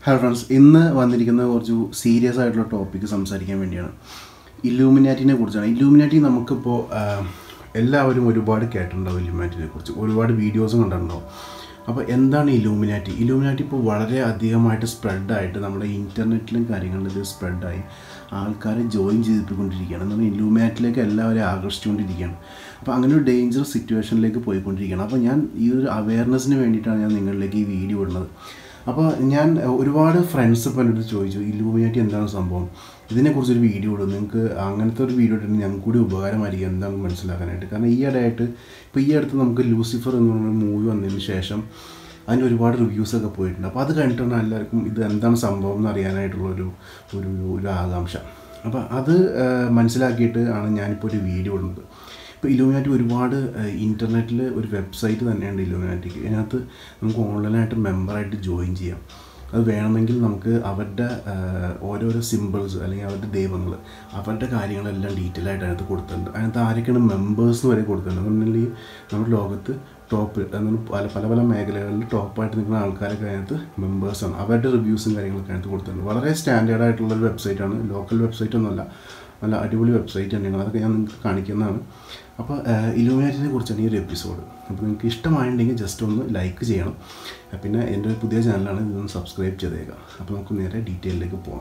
hello friends ഇന്ന് വന്നിരിക്കുന്നത് കുറച്ച് സീരിയസ് ആയിട്ടുള്ള ടോപ്പിക്ക് സംസാരിക്കാൻ വേണ്ടിയാണ് ഇല്ലൂമിനാറ്റിനെ കുറിച്ചാണ് ഇല്ലൂമിനാറ്റി നമുക്കിപ്പോൾ എല്ലാവരും ഒരുപാട് കേട്ടിട്ടുണ്ടാവും ഇല്ലൂമിനാറ്റിനെ കുറിച്ച് ഒരുപാട് വീഡിയോസും കണ്ടിട്ടുണ്ടാവും അപ്പോൾ എന്താണ് ഇലൂമിനാറ്റി ഇലൂമിനാറ്റി ഇപ്പോൾ വളരെ അധികമായിട്ട് സ്പ്രെഡായിട്ട് നമ്മുടെ ഇൻ്റർനെറ്റിലും കാര്യങ്ങളിലും ഇത് സ്പ്രെഡായി ആൾക്കാരെ ജോയിൻ ചെയ്തിട്ടുകൊണ്ടിരിക്കുകയാണ് എന്നാൽ ഇലൂമിനാറ്റിലേക്ക് എല്ലാവരെയും ആകർഷിച്ചുകൊണ്ടിരിക്കുകയാണ് അപ്പോൾ അങ്ങനെ ഒരു ഡേഞ്ചറസ് സിറ്റുവേഷനിലേക്ക് പോയിക്കൊണ്ടിരിക്കുകയാണ് അപ്പോൾ ഞാൻ ഈ ഒരു അവയർനെസ്സിന് വേണ്ടിയിട്ടാണ് ഞാൻ നിങ്ങളിലേക്ക് ഈ വീഡിയോ ഇടുന്നത് അപ്പോൾ ഞാൻ ഒരുപാട് ഫ്രണ്ട്സ് ഇപ്പോൾ എൻ്റെ അടുത്ത് ചോദിച്ചു ഇലൂമിനാറ്റി എന്താണ് സംഭവം ഇതിനെക്കുറിച്ചൊരു വീഡിയോ ഇടും നിങ്ങൾക്ക് അങ്ങനത്തെ ഒരു വീഡിയോ ഇട്ടിട്ട് ഞങ്ങൾക്ക് കൂടി ഉപകാരമായിരിക്കും എന്താണെന്ന് മനസ്സിലാക്കാനായിട്ട് കാരണം ഈ ഇടയായിട്ട് ഇപ്പോൾ ഈ അടുത്ത് നമുക്ക് ലൂസിഫർ എന്ന് പറഞ്ഞ മൂവി വന്നതിന് ശേഷം അതിന് ഒരുപാട് റിവ്യൂസൊക്കെ പോയിട്ടുണ്ട് അപ്പോൾ അത് കണ്ടിട്ടാണ് എല്ലാവർക്കും ഇത് എന്താണ് സംഭവം എന്ന് അറിയാനായിട്ടുള്ള ഒരു ഒരു ഒരു ആകാംക്ഷ അപ്പോൾ അത് മനസ്സിലാക്കിയിട്ട് ആണ് ഞാനിപ്പോൾ ഒരു വീഡിയോ ഇടുന്നത് ഇപ്പോൾ ഇലുമിനാറ്റി ഒരുപാട് ഇൻ്റർനെറ്റിൽ ഒരു വെബ്സൈറ്റ് തന്നെയുണ്ട് ഇലുമിനാറ്റിക്ക് ഇതിനകത്ത് നമുക്ക് ഓൺലൈനായിട്ട് മെമ്പറായിട്ട് ജോയിൻ ചെയ്യാം അത് വേണമെങ്കിൽ നമുക്ക് അവരുടെ ഓരോരോ സിമ്പിൾസ് അല്ലെങ്കിൽ അവരുടെ ദൈവങ്ങൾ അവരുടെ കാര്യങ്ങളെല്ലാം ഡീറ്റെയിൽ ആയിട്ട് അതിനകത്ത് കൊടുത്തിട്ടുണ്ട് അതിനകത്ത് ആരൊക്കെയാണ് മെമ്പേഴ്സ് വരെ കൊടുത്തിട്ടുണ്ട് എന്നുണ്ടെങ്കിൽ നമ്മുടെ ലോകത്ത് ടോപ്പ് എന്നാൽ പല പല പല മേഖലകളിൽ ടോപ്പായിട്ട് നിൽക്കുന്ന ആൾക്കാരൊക്കെ അതിനകത്ത് മെമ്പേഴ്സാണ് അവരുടെ റിവ്യൂസും കാര്യങ്ങളൊക്കെ അതിനകത്ത് കൊടുത്തിട്ടുണ്ട് വളരെ സ്റ്റാൻഡേർഡ് ആയിട്ടുള്ളൊരു വെബ്സൈറ്റാണ് ലോക്കൽ വെബ്സൈറ്റ് ഒന്നുമല്ല നല്ല അടിപൊളി വെബ്സൈറ്റ് തന്നെയാണ് അതൊക്കെ ഞാൻ നിങ്ങൾക്ക് കാണിക്കുന്നതാണ് അപ്പോൾ ഇലുമിനാറ്റിനെ കുറിച്ചാണ് ഈ ഒരു എപ്പിസോഡ് അപ്പോൾ നിങ്ങൾക്ക് ഇഷ്ടമായിട്ടുണ്ടെങ്കിൽ ജസ്റ്റ് ഒന്ന് ലൈക്ക് ചെയ്യണം പിന്നെ എൻ്റെ ഒരു പുതിയ ചാനലാണ് ഇതൊന്ന് സബ്സ്ക്രൈബ് ചെയ്തേക്കാം അപ്പോൾ നമുക്ക് നേരെ ഡീറ്റെയിലേക്ക് പോകാം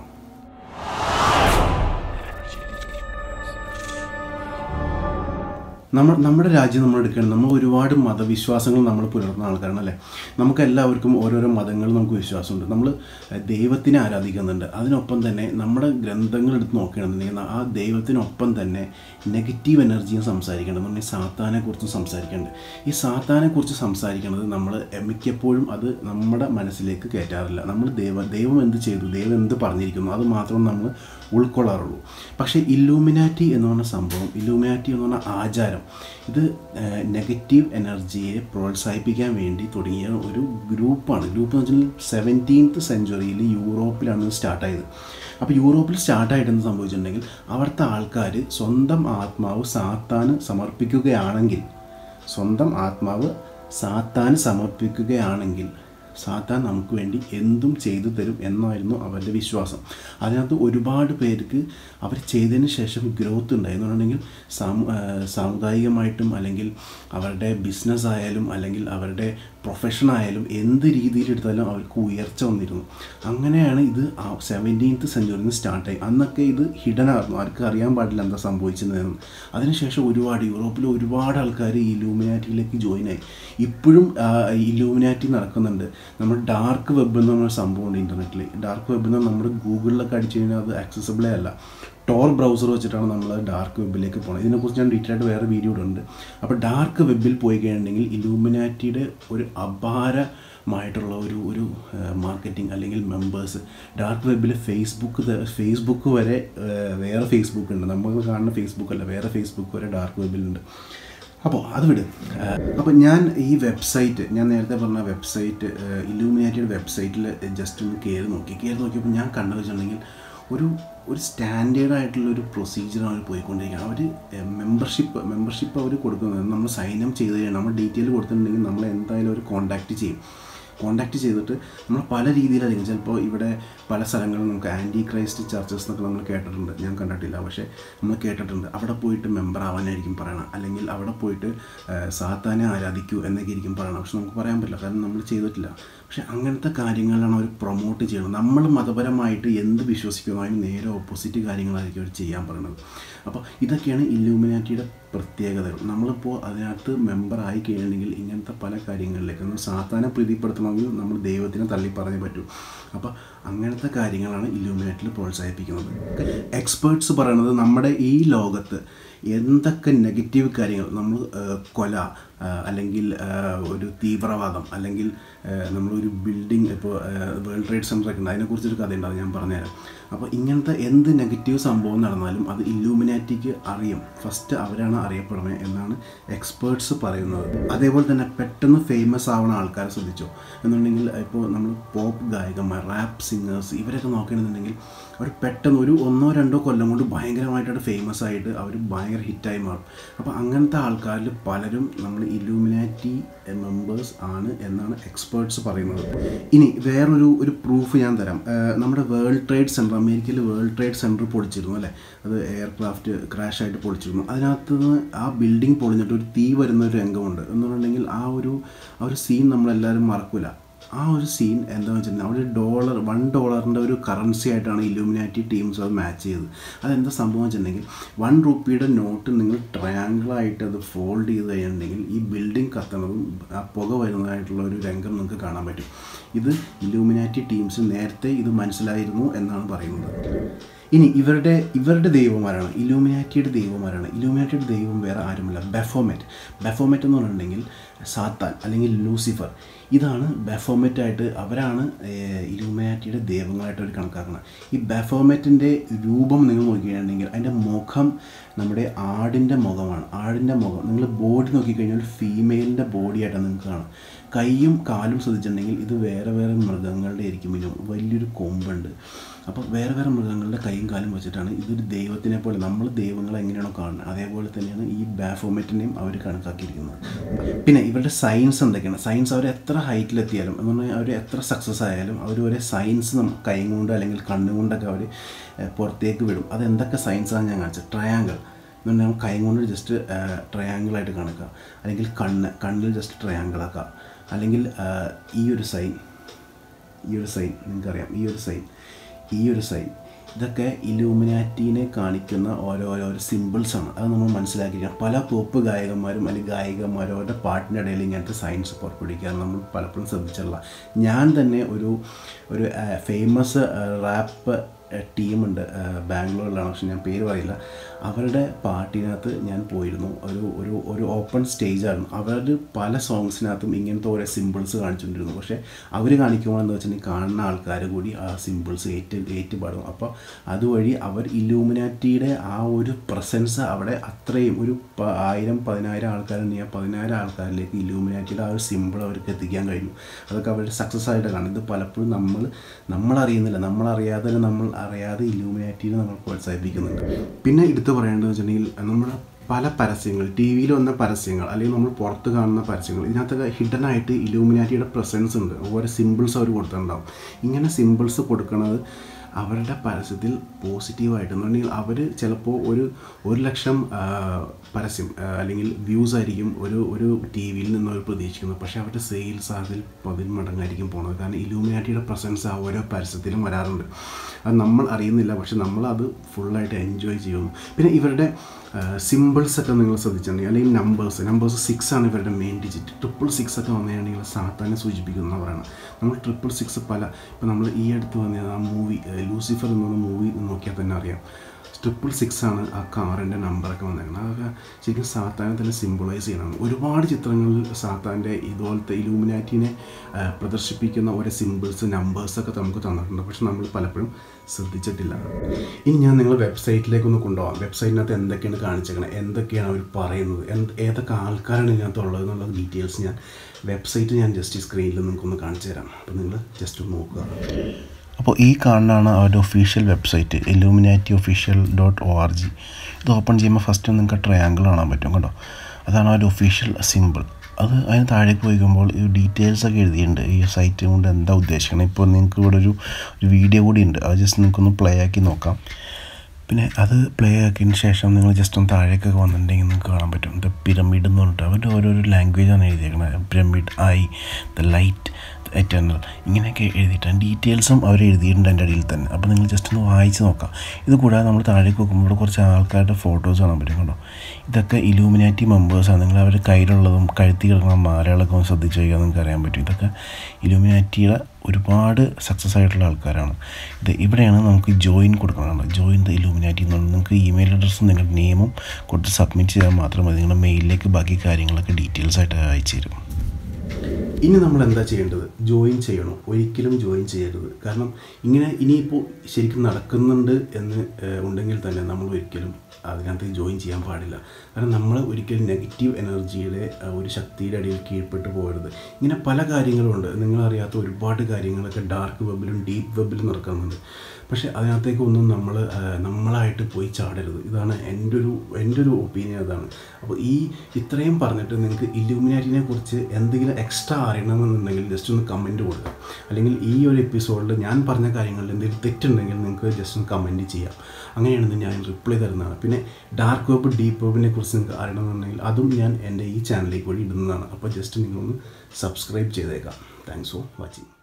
നമ്മൾ നമ്മുടെ രാജ്യം നമ്മൾ എടുക്കുകയാണ് നമ്മൾ ഒരുപാട് മതവിശ്വാസങ്ങൾ നമ്മൾ പുലർത്തുന്ന ആൾക്കാരാണ് അല്ലേ നമുക്ക് എല്ലാവർക്കും ഓരോരോ മതങ്ങൾ നമുക്ക് വിശ്വാസമുണ്ട് നമ്മൾ ദൈവത്തിനെ ആരാധിക്കുന്നുണ്ട് അതിനൊപ്പം തന്നെ നമ്മുടെ ഗ്രന്ഥങ്ങൾ എടുത്ത് നോക്കുകയാണെന്നുണ്ടെങ്കിൽ ആ ദൈവത്തിനൊപ്പം തന്നെ നെഗറ്റീവ് എനർജിയും സംസാരിക്കേണ്ടത് നമ്മൾ സാത്താനെ കുറിച്ചും സംസാരിക്കേണ്ടത് ഈ സാത്താനെ കുറിച്ച് സംസാരിക്കുന്നത് നമ്മൾ മിക്കപ്പോഴും അത് നമ്മുടെ മനസ്സിലേക്ക് കയറ്റാറില്ല നമ്മൾ ദൈവം ദൈവം എന്ത് ചെയ്തു ദൈവം എന്ത് പറഞ്ഞിരിക്കുന്നു അത് മാത്രം നമ്മൾ ഉൾക്കൊള്ളാറുള്ളൂ പക്ഷേ ഇല്ലൂമിനാറ്റി എന്ന് പറഞ്ഞ സംഭവം ഇല്ലൂമിനാറ്റി എന്ന് പറഞ്ഞ ആചാരം ഇത് നെഗറ്റീവ് എനർജിയെ പ്രോത്സാഹിപ്പിക്കാൻ വേണ്ടി തുടങ്ങിയ ഒരു ഗ്രൂപ്പാണ് ഗ്രൂപ്പ് എന്ന് വെച്ചാൽ സെവൻറ്റീൻത്ത് സെഞ്ച്വറിയിൽ യൂറോപ്പിലാണ് സ്റ്റാർട്ടായത് അപ്പോൾ യൂറോപ്പിൽ സ്റ്റാർട്ടായിട്ടെന്ന് സംഭവിച്ചിട്ടുണ്ടെങ്കിൽ അവിടുത്തെ ആൾക്കാർ സ്വന്തം ആത്മാവ് സാത്താന് സമർപ്പിക്കുകയാണെങ്കിൽ സ്വന്തം ആത്മാവ് സാത്താന് സമർപ്പിക്കുകയാണെങ്കിൽ സാത്താൻ നമുക്ക് വേണ്ടി എന്തും ചെയ്തു തരും എന്നായിരുന്നു അവരുടെ വിശ്വാസം അതിനകത്ത് ഒരുപാട് പേർക്ക് അവർ ചെയ്തതിന് ശേഷം ഗ്രോത്ത് ഉണ്ടായി എന്ന് പറഞ്ഞിട്ടുണ്ടെങ്കിൽ സാമു സാമുദായികമായിട്ടും അല്ലെങ്കിൽ അവരുടെ ബിസിനസ് ആയാലും അല്ലെങ്കിൽ അവരുടെ പ്രൊഫഷൻ ആയാലും എന്ത് രീതിയിൽ എടുത്താലും അവർക്ക് ഉയർച്ച വന്നിരുന്നു അങ്ങനെയാണ് ഇത് സെവൻറ്റീൻത്ത് സെഞ്ച്വറിയിൽ നിന്ന് സ്റ്റാർട്ടായി അന്നൊക്കെ ഇത് ഹിഡൻ ആയിരുന്നു ആർക്കും അറിയാൻ പാടില്ല എന്താ സംഭവിച്ചതെന്ന് അതിനുശേഷം ഒരുപാട് യൂറോപ്പിൽ ഒരുപാട് ആൾക്കാർ ഈ ഇലൂമിനാറ്റിയിലേക്ക് ജോയിൻ ആയി ഇപ്പോഴും ഇലൂമിനാറ്റി നടക്കുന്നുണ്ട് നമ്മൾ ഡാർക്ക് വെബ് എന്ന് പറഞ്ഞ സംഭവമുണ്ട് ഇൻ്റർനെറ്റിൽ ഡാർക്ക് വെബ് എന്ന് നമ്മുടെ ഗൂഗിളിലൊക്കെ അടിച്ചു കഴിഞ്ഞാൽ അത് ആക്സസിബിളേ അല്ല ടോർ ബ്രൗസർ വെച്ചിട്ടാണ് നമ്മൾ ഡാർക്ക് വെബിലേക്ക് പോകുന്നത് ഇതിനെക്കുറിച്ച് ഞാൻ ഡീറ്റെയിൽ ആയിട്ട് വേറെ വീഡിയോ ഉണ്ട് അപ്പോൾ ഡാർക്ക് വെബിൽ പോയി കഴിഞ്ഞിട്ടുണ്ടെങ്കിൽ ഇലൂമിനാറ്റിയുടെ ഒരു അപാരമായിട്ടുള്ള ഒരു ഒരു മാർക്കറ്റിംഗ് അല്ലെങ്കിൽ മെമ്പേഴ്സ് ഡാർക്ക് വെബിൽ ഫേസ്ബുക്ക് ഫേസ്ബുക്ക് വരെ വേറെ ഫേസ്ബുക്ക് ഉണ്ട് നമ്മൾ കാണുന്ന ഫേസ്ബുക്ക് അല്ല വേറെ ഫേസ്ബുക്ക് വരെ ഡാർക്ക് വെബിലുണ്ട് അപ്പോൾ അത് വിട് അപ്പോൾ ഞാൻ ഈ വെബ്സൈറ്റ് ഞാൻ നേരത്തെ പറഞ്ഞ വെബ്സൈറ്റ് ഇലൂമിനാറ്റിയുടെ വെബ്സൈറ്റിൽ ജസ്റ്റ് ഒന്ന് കയറി നോക്കി കയറി നോക്കിയപ്പോൾ ഞാൻ കണ്ടത് വെച്ചിട്ടുണ്ടെങ്കിൽ ഒരു ഒരു സ്റ്റാൻഡേർഡ് ആയിട്ടുള്ള ഒരു പ്രൊസീജിയറാണ് അവർ പോയിക്കൊണ്ടിരിക്കുന്നത് അവർ മെമ്പർഷിപ്പ് മെമ്പർഷിപ്പ് അവർ കൊടുക്കുന്നത് നമ്മൾ സൈൻ അപ്പ് ചെയ്ത് കഴിഞ്ഞാൽ നമ്മൾ ഡീറ്റെയിൽ കൊടുത്തിട്ടുണ്ടെങ്കിൽ നമ്മൾ എന്തായാലും അവർ കോൺടാക്റ്റ് ചെയ്യും കോൺടാക്റ്റ് ചെയ്തിട്ട് നമ്മൾ പല രീതിയിലായിരിക്കും ചിലപ്പോൾ ഇവിടെ പല സ്ഥലങ്ങളിലും നമുക്ക് ആൻറ്റി ക്രൈസ്റ്റ് ചർച്ചസ് എന്നൊക്കെ നമ്മൾ കേട്ടിട്ടുണ്ട് ഞാൻ കണ്ടിട്ടില്ല പക്ഷേ നമ്മൾ കേട്ടിട്ടുണ്ട് അവിടെ പോയിട്ട് മെമ്പർ ആവാനായിരിക്കും പറയണം അല്ലെങ്കിൽ അവിടെ പോയിട്ട് സാത്താനെ ആരാധിക്കൂ എന്നൊക്കെ ആയിരിക്കും പറയണം പക്ഷെ നമുക്ക് പറയാൻ പറ്റില്ല കാരണം നമ്മൾ ചെയ്തിട്ടില്ല പക്ഷെ അങ്ങനത്തെ കാര്യങ്ങളാണ് അവർ പ്രൊമോട്ട് ചെയ്യുന്നത് നമ്മൾ മതപരമായിട്ട് എന്ത് വിശ്വസിക്കുന്നു അതിന് നേരെ ഓപ്പോസിറ്റ് കാര്യങ്ങളായിരിക്കും അവർ ചെയ്യാൻ പറയുന്നത് അപ്പോൾ ഇതൊക്കെയാണ് ഇല്ലൂമിനാറ്റിയുടെ പ്രത്യേകതകൾ നമ്മളിപ്പോൾ അതിനകത്ത് മെമ്പർ ആയി കഴിയണമെങ്കിൽ ഇങ്ങനത്തെ പല കാര്യങ്ങളിലേക്ക് നമ്മൾ സാത്താനെ പ്രീതിപ്പെടുത്തണമെങ്കിൽ നമ്മൾ ദൈവത്തിനെ തള്ളി പറഞ്ഞേ പറ്റൂ അപ്പോൾ അങ്ങനത്തെ കാര്യങ്ങളാണ് ഇല്ലൂമിനാറ്റിൽ പ്രോത്സാഹിപ്പിക്കുന്നത് എക്സ്പേർട്സ് പറയുന്നത് നമ്മുടെ ഈ ലോകത്ത് എന്തൊക്കെ നെഗറ്റീവ് കാര്യങ്ങൾ നമ്മൾ കൊല അല്ലെങ്കിൽ ഒരു തീവ്രവാദം അല്ലെങ്കിൽ നമ്മളൊരു ബിൽഡിംഗ് ഇപ്പോൾ വേൾഡ് ട്രേഡ് സെൻ്റർ ഒക്കെ ഉണ്ട് അതിനെക്കുറിച്ചൊരു കഥ ഉണ്ടാവും ഞാൻ പറഞ്ഞുതരാം അപ്പോൾ ഇങ്ങനത്തെ എന്ത് നെഗറ്റീവ് സംഭവം നടന്നാലും അത് ഇല്ലൂമിനാറ്റിക്ക് അറിയും ഫസ്റ്റ് അവരാണ് അറിയപ്പെടുന്നത് എന്നാണ് എക്സ്പേർട്സ് പറയുന്നത് അതേപോലെ തന്നെ പെട്ടെന്ന് ഫേമസ് ആവുന്ന ആൾക്കാരെ ശ്രദ്ധിച്ചോ എന്നുണ്ടെങ്കിൽ ഇപ്പോൾ നമ്മൾ പോപ്പ് ഗായകന്മാർ റാപ്പ് സിംഗേഴ്സ് ഇവരൊക്കെ നോക്കുകയാണെന്നുണ്ടെങ്കിൽ അവർ പെട്ടെന്ന് ഒരു ഒന്നോ രണ്ടോ കൊല്ലം കൊണ്ട് ഭയങ്കരമായിട്ടാണ് ഫേമസ് ആയിട്ട് അവർ ഭയങ്കര ഹിറ്റായി മാറും അപ്പോൾ അങ്ങനത്തെ ആൾക്കാരിൽ പലരും നമ്മൾ ഇലൂമിനാറ്റി മെമ്പേഴ്സ് ആണ് എന്നാണ് എക്സ്പേർട്സ് പറയുന്നത് ഇനി വേറൊരു ഒരു പ്രൂഫ് ഞാൻ തരാം ഏഹ് നമ്മുടെ വേൾഡ് ട്രേഡ് സെൻറ്റർ അമേരിക്കയിൽ വേൾഡ് ട്രേഡ് സെൻറ്റർ പൊളിച്ചിരുന്നു അല്ലേ അത് എയർക്രാഫ്റ്റ് ക്രാഷ് ആയിട്ട് പൊളിച്ചിരുന്നു അതിനകത്ത് നിന്ന് ആ ബിൽഡിംഗ് പൊളിഞ്ഞിട്ട് ഒരു തീ വരുന്ന ഒരു രംഗമുണ്ട് എന്ന് പറഞ്ഞിട്ടുണ്ടെങ്കിൽ ആ ഒരു ആ ഒരു സീൻ നമ്മളെല്ലാവരും മറക്കില്ല ആ ഒരു സീൻ എന്താണെന്ന് വെച്ചിട്ടുണ്ടെങ്കിൽ അവിടെ ഡോളർ വൺ ഡോളറിൻ്റെ ഒരു കറൻസി ആയിട്ടാണ് ഇലൂമിനാറ്റി ടീംസ് അത് മാച്ച് ചെയ്തത് അതെന്താ സംഭവം വെച്ചിട്ടുണ്ടെങ്കിൽ വൺ റുപ്പിയുടെ നോട്ട് നിങ്ങൾ ട്രയാങ്കിളായിട്ട് അത് ഫോൾഡ് ചെയ്ത് കഴിഞ്ഞിട്ടുണ്ടെങ്കിൽ ഈ ബിൽഡിംഗ് കത്തണതും ആ പുക വരുന്നതായിട്ടുള്ള ഒരു രംഗം നിങ്ങൾക്ക് കാണാൻ പറ്റും ഇത് ഇലൂമിനാറ്റി ടീംസ് നേരത്തെ ഇത് മനസ്സിലായിരുന്നു എന്നാണ് പറയുന്നത് ഇനി ഇവരുടെ ഇവരുടെ ദൈവമാരാണ് ഇലൂമിനാറ്റിയുടെ ദൈവമാരാണ് ഇലൂമിനാറ്റിയുടെ ദൈവം വേറെ ആരുമില്ല ബെഫോമെറ്റ് ബെഫോമെറ്റ് എന്ന് പറഞ്ഞിട്ടുണ്ടെങ്കിൽ സാത്താൻ അല്ലെങ്കിൽ ലൂസിഫർ ഇതാണ് ബെഫോമെറ്റ് ആയിട്ട് അവരാണ് ഇലൂമിനാറ്റിയുടെ ദൈവങ്ങളായിട്ട് അവർ കണക്കാക്കുന്നത് ഈ ബെഫോമെറ്റിൻ്റെ രൂപം നിങ്ങൾ നോക്കിയിട്ടുണ്ടെങ്കിൽ അതിൻ്റെ മുഖം നമ്മുടെ ആടിൻ്റെ മുഖമാണ് ആടിൻ്റെ മുഖം നിങ്ങൾ ബോഡി നോക്കിക്കഴിഞ്ഞാൽ ഫീമെയിലിൻ്റെ ബോഡിയായിട്ടാണ് നിങ്ങൾക്ക് കാണാം കൈയും കാലും ശ്രദ്ധിച്ചിട്ടുണ്ടെങ്കിൽ ഇത് വേറെ വേറെ മൃഗങ്ങളുടെ ആയിരിക്കും മിനിമം വലിയൊരു കൊമ്പുണ്ട് അപ്പോൾ വേറെ വേറെ മൃഗങ്ങളുടെ കൈയും കാലും വെച്ചിട്ടാണ് ഇതൊരു ദൈവത്തിനെ പോലെ നമ്മൾ ദൈവങ്ങളെ എങ്ങനെയാണോ കാണുന്നത് അതേപോലെ തന്നെയാണ് ഈ ബാഫോമെറ്റിനെയും അവർ കണക്കാക്കിയിരിക്കുന്നത് പിന്നെ ഇവരുടെ സയൻസ് എന്തൊക്കെയാണ് സയൻസ് അവർ എത്ര ഹൈറ്റിലെത്തിയാലും എന്ന് പറഞ്ഞാൽ അവർ എത്ര സക്സസ് ആയാലും അവർ ഒരേ സയൻസ് കൈ കൊണ്ട് അല്ലെങ്കിൽ കണ്ണുകൊണ്ടൊക്കെ അവർ പുറത്തേക്ക് വിടും അതെന്തൊക്കെ സയൻസാണ് ഞാൻ കാണിച്ചത് ട്രയാങ്കിൾ എന്ന് പറഞ്ഞാൽ കൈ കൊണ്ട് ജസ്റ്റ് ട്രയാങ്കിളായിട്ട് കാണിക്കുക അല്ലെങ്കിൽ കണ്ണ് കണ്ണിൽ ജസ്റ്റ് ട്രയാങ്കിളാക്കുക അല്ലെങ്കിൽ ഈ ഒരു സൈൻ ഈ ഒരു സൈൻ നിങ്ങൾക്കറിയാം ഈ ഒരു സൈൻ ഈ ഒരു സൈൻ ഇതൊക്കെ ഇലൂമിനാറ്റീനെ കാണിക്കുന്ന ഓരോരോ സിമ്പിൾസാണ് അത് നമ്മൾ മനസ്സിലാക്കിയിരിക്കണം പല പോപ്പ് ഗായകന്മാരും അല്ലെങ്കിൽ ഗായികമാരും അവരുടെ പാട്ടിൻ്റെ ഇടയിൽ ഇങ്ങനത്തെ സയൻസ് പുറപ്പെടുവിക്കാറ് നമ്മൾ പലപ്പോഴും ശ്രദ്ധിച്ചിട്ടുള്ള ഞാൻ തന്നെ ഒരു ഒരു ഫേമസ് റാപ്പ് ടീമുണ്ട് ബാംഗ്ലൂരിലാണ് പക്ഷെ ഞാൻ പേര് പറയില്ല അവരുടെ പാട്ടിനകത്ത് ഞാൻ പോയിരുന്നു ഒരു ഒരു ഒരു ഓപ്പൺ സ്റ്റേജായിരുന്നു അവരുടെ പല സോങ്സിനകത്തും ഇങ്ങനത്തെ ഓരോ സിമ്പിൾസ് കാണിച്ചുകൊണ്ടിരുന്നു പക്ഷേ അവർ കാണിക്കുമ്പോൾ എന്താ വെച്ചിട്ടുണ്ടെങ്കിൽ കാണുന്ന ആൾക്കാർ കൂടി ആ സിമ്പിൾസ് ഏറ്റ് ഏറ്റുപാടും അപ്പോൾ അതുവഴി അവർ ഇലൂമിനാറ്റിയുടെ ആ ഒരു പ്രസൻസ് അവിടെ അത്രയും ഒരു പ- ആയിരം പതിനായിരം ആൾക്കാരുണ്ടെങ്കിൽ ആ പതിനായിരം ആൾക്കാരിലേക്ക് ഇലൂമിനാറ്റിയുടെ ആ ഒരു സിമ്പിൾ അവർക്ക് എത്തിക്കാൻ കഴിഞ്ഞു അതൊക്കെ അവരുടെ സക്സസ് ആയിട്ട് കാണും ഇത് പലപ്പോഴും നമ്മൾ നമ്മളറിയുന്നില്ല നമ്മളറിയാതെ തന്നെ നമ്മൾ അറിയാതെ ഇലൂമിനാറ്റിനെ നമ്മൾ പ്രോത്സാഹിപ്പിക്കുന്നുണ്ട് പിന്നെ എടുത്തു പറയേണ്ടത് വെച്ചിട്ടുണ്ടെങ്കിൽ നമ്മുടെ പല പരസ്യങ്ങൾ ടി വിയിൽ വന്ന പരസ്യങ്ങൾ അല്ലെങ്കിൽ നമ്മൾ പുറത്ത് കാണുന്ന പരസ്യങ്ങൾ ഇതിനകത്തൊക്കെ ഹിഡൻ ആയിട്ട് ഇലൂമിനാറ്റിയുടെ പ്രസൻസ് ഉണ്ട് ഓരോ സിമ്പിൾസ് അവർ കൊടുത്തിട്ടുണ്ടാവും ഇങ്ങനെ സിമ്പിൾസ് കൊടുക്കുന്നത് അവരുടെ പരസ്യത്തിൽ പോസിറ്റീവായിട്ട് എന്ന് പറഞ്ഞാൽ അവർ ചിലപ്പോൾ ഒരു ഒരു ലക്ഷം ആ, പരസ്യം ആ, അല്ലെങ്കിൽ വ്യൂസ് ആയിരിക്കും ഒരു ഒരു ടി വിയിൽ നിന്ന് അവർ പ്രതീക്ഷിക്കുന്നത് പക്ഷേ അവരുടെ സെയിൽസ് അതിൽ പതിന്മടങ്ങായിരിക്കും പോകുന്നത് കാരണം ഇലൂമിനാറ്റിയുടെ പ്രസൻസ് ആ ഓരോ പരസ്യത്തിലും വരാറുണ്ട് അത് നമ്മൾ അറിയുന്നില്ല പക്ഷെ നമ്മളത് ഫുള്ളായിട്ട് എൻജോയ് ചെയ്യുന്നു പിന്നെ ഇവരുടെ സിമ്പിൾസ് ഒക്കെ നിങ്ങൾ ശ്രദ്ധിച്ചിട്ടുണ്ടെങ്കിൽ അല്ലെങ്കിൽ നമ്പേഴ്സ് നമ്പേഴ്സ് സിക്സ് ആണ് ഇവരുടെ മെയിൻ ഡിജിറ്റ് ട്രിപ്പിൾ സിക്സ് ഒക്കെ വന്നു കഴിഞ്ഞാൽ സാത്താനെ സൂചിപ്പിക്കുന്നവരാണ് നമ്മൾ ട്രിപ്പിൾ സിക്സ് പല ഇപ്പോൾ നമ്മൾ ഈ അടുത്ത് വന്ന ആ മൂവി ലൂസിഫർ എന്നുള്ള മൂവി നോക്കിയാൽ തന്നെ അറിയാം ട്രിപ്പിൾ സിക്സ് ആണ് ആ കാറിൻ്റെ നമ്പറൊക്കെ വന്നേക്കുന്നത് അതൊക്കെ ശരിക്കും സാത്താനെ തന്നെ സിമ്പിളൈസ് ചെയ്യണം ഒരുപാട് ചിത്രങ്ങളിൽ സാത്താൻ്റെ ഇതുപോലത്തെ ഇലൂമിനാറ്റിനെ ആ, പ്രദർശിപ്പിക്കുന്ന ഓരോ സിമ്പിൾസ് നമ്പേഴ്സൊക്കെ നമുക്ക് തന്നിട്ടുണ്ട് പക്ഷെ നമ്മൾ പലപ്പോഴും ശ്രദ്ധിച്ചിട്ടില്ല ഇനി ഞാൻ നിങ്ങളെ വെബ്സൈറ്റിലേക്ക് ഒന്ന് കൊണ്ടുപോകാം വെബ്സൈറ്റിനകത്ത് എന്തൊക്കെയാണ് കാണിച്ചേക്കണത് എന്തൊക്കെയാണ് അവർ പറയുന്നത് എന്ത് ഏതൊക്കെ ആൾക്കാരാണ് ഇതിനകത്ത് ഉള്ളത് എന്നുള്ള ഡീറ്റെയിൽസ് ഞാൻ വെബ്സൈറ്റ് ഞാൻ ജസ്റ്റ് ഈ സ്ക്രീനിൽ നിങ്ങൾക്കൊന്ന് കാണിച്ചു തരാം അപ്പോൾ നിങ്ങൾ ജസ്റ്റ് ഒന്ന് നോക്കുക അപ്പോൾ ഈ കാണുന്നതാണ് അവരുടെ official website illuminati official dot O R G ഇത് ഓപ്പൺ ചെയ്യുമ്പോൾ ഫസ്റ്റ് നിങ്ങൾക്ക് ട്രയാങ്കിൾ കാണാൻ പറ്റും കേട്ടോ അതാണ് അവരുടെ ഒഫീഷ്യൽ സിമ്പിൾ അത് അതിന് താഴേക്ക് പോയിക്കുമ്പോൾ ഈ ഡീറ്റെയിൽസ് ഒക്കെ എഴുതിയിട്ടുണ്ട് ഈ സൈറ്റ് കൊണ്ട് എന്താ ഉദ്ദേശിക്കുന്നത് ഇപ്പോൾ നിങ്ങൾക്ക് ഇവിടെ ഒരു ഒരു വീഡിയോ കൂടി ഉണ്ട് അത് ജസ്റ്റ് നിങ്ങൾക്കൊന്ന് പ്ലേ ആക്കി നോക്കാം പിന്നെ അത് പ്ലേ ആക്കിയതിന് ശേഷം നിങ്ങൾ ജസ്റ്റ് ഒന്ന് താഴേക്കൊക്കെ വന്നിട്ടുണ്ടെങ്കിൽ നിങ്ങൾക്ക് കാണാൻ പറ്റും ദ പിരമിഡ് എന്ന് പറഞ്ഞിട്ട് അവരുടെ ഓരോരോ ലാംഗ്വേജാണ് എഴുതിയേക്കുന്നത് pyramid eye the light eternal ഇങ്ങനെയൊക്കെ എഴുതിയിട്ടാണ് ഡീറ്റെയിൽസും അവർ എഴുതിയിട്ടുണ്ട് എൻ്റെ അടിയിൽ തന്നെ അപ്പോൾ നിങ്ങൾ ജസ്റ്റ് ഒന്ന് വായിച്ച് നോക്കാം ഇത് കൂടാതെ നമ്മൾ താഴേക്ക് നോക്കുമ്പോൾ ഇവിടെ കുറച്ച് ആൾക്കാരുടെ ഫോട്ടോസ് കാണാൻ പറ്റും കേട്ടോ ഇതൊക്കെ ഇലൂമിനാറ്റി മെമ്പേഴ്സാണ് നിങ്ങൾ അവരുടെ കയ്യിലുള്ളതും കഴുത്തി കിടക്കുന്ന മാലകളൊക്കെ ഒന്ന് ശ്രദ്ധിച്ച് കഴിക്കാൻ നിങ്ങൾക്ക് അറിയാൻ പറ്റും ഇതൊക്കെ ഇലൂമിനാറ്റിയുടെ ഒരുപാട് സക്സസ് ആയിട്ടുള്ള ആൾക്കാരാണ് ഇത് ഇവിടെയാണ് നമുക്ക് ജോയിൻ കൊടുക്കണം ജോയിൻ ദ ഇലൂമിനാറ്റി എന്നുള്ളത് നിങ്ങൾക്ക് ഇമെയിൽ അഡ്രസ്സും നിങ്ങളുടെ നെയിമും കൊടുത്ത് സബ്മിറ്റ് ചെയ്താൽ മാത്രം മതി നിങ്ങളുടെ മെയിലിലേക്ക് ബാക്കി കാര്യങ്ങളൊക്കെ ഡീറ്റെയിൽസ് ആയിട്ട് അയച്ചു തരും ഇനി നമ്മൾ എന്താ ചെയ്യേണ്ടത് ജോയിൻ ചെയ്യണോ ഒരിക്കലും ജോയിൻ ചെയ്യരുത് കാരണം ഇങ്ങനെ ഇനിയിപ്പോൾ ശരിക്കും നടക്കുന്നുണ്ട് എന്ന് ഏഹ്, ഉണ്ടെങ്കിൽ തന്നെ നമ്മൾ ഒരിക്കലും അതിനകത്ത് ജോയിൻ ചെയ്യാൻ പാടില്ല കാരണം നമ്മൾ ഒരിക്കലും നെഗറ്റീവ് എനർജിയുടെ ആ, ഒരു ശക്തിയുടെ അടിയിൽ കീഴ്പ്പെട്ട് പോകരുത് ഇങ്ങനെ പല കാര്യങ്ങളുണ്ട് നിങ്ങളറിയാത്ത ഒരുപാട് കാര്യങ്ങളൊക്കെ ഡാർക്ക് വെബിലും ഡീപ്പ് വെബിലും നടക്കുന്നുണ്ട് പക്ഷേ അതിനകത്തേക്കൊന്നും നമ്മൾ നമ്മളായിട്ട് പോയി ചാടരുത് ഇതാണ് എൻ്റെ ഒരു എൻ്റെ ഒരു ഒപ്പീനിയൻ അതാണ് അപ്പോൾ ഈ ഇത്രയും പറഞ്ഞിട്ട് നിങ്ങൾക്ക് ഇല്ലുമിനാറ്റിനെ കുറിച്ച് എന്തെങ്കിലും എക്സ്ട്രാ അറിയണമെന്നുണ്ടെങ്കിൽ ജസ്റ്റ് ഒന്ന് കമൻറ്റ് കൊടുക്കുക അല്ലെങ്കിൽ ഈ ഒരു എപ്പിസോഡിൽ ഞാൻ പറഞ്ഞ കാര്യങ്ങളിൽ എന്തെങ്കിലും തെറ്റുണ്ടെങ്കിൽ നിങ്ങൾക്ക് ജസ്റ്റ് ഒന്ന് കമൻറ്റ് ചെയ്യാം അങ്ങനെയാണെന്ന് ഞാൻ റിപ്ലൈ തരുന്നതാണ് പിന്നെ ഡാർക്ക് വെബ് ഡീപ്പ് വെബിനെ കുറിച്ച് നിങ്ങൾക്ക് അറിയണമെന്നുണ്ടെങ്കിൽ അതും ഞാൻ എൻ്റെ ഈ ചാനലിലേക്ക് വഴി ഇടുന്നതാണ് അപ്പോൾ ജസ്റ്റ് നിങ്ങളൊന്ന് സബ്സ്ക്രൈബ് ചെയ്തേക്കാം താങ്ക്സ് ഫോർ വാച്ചിങ്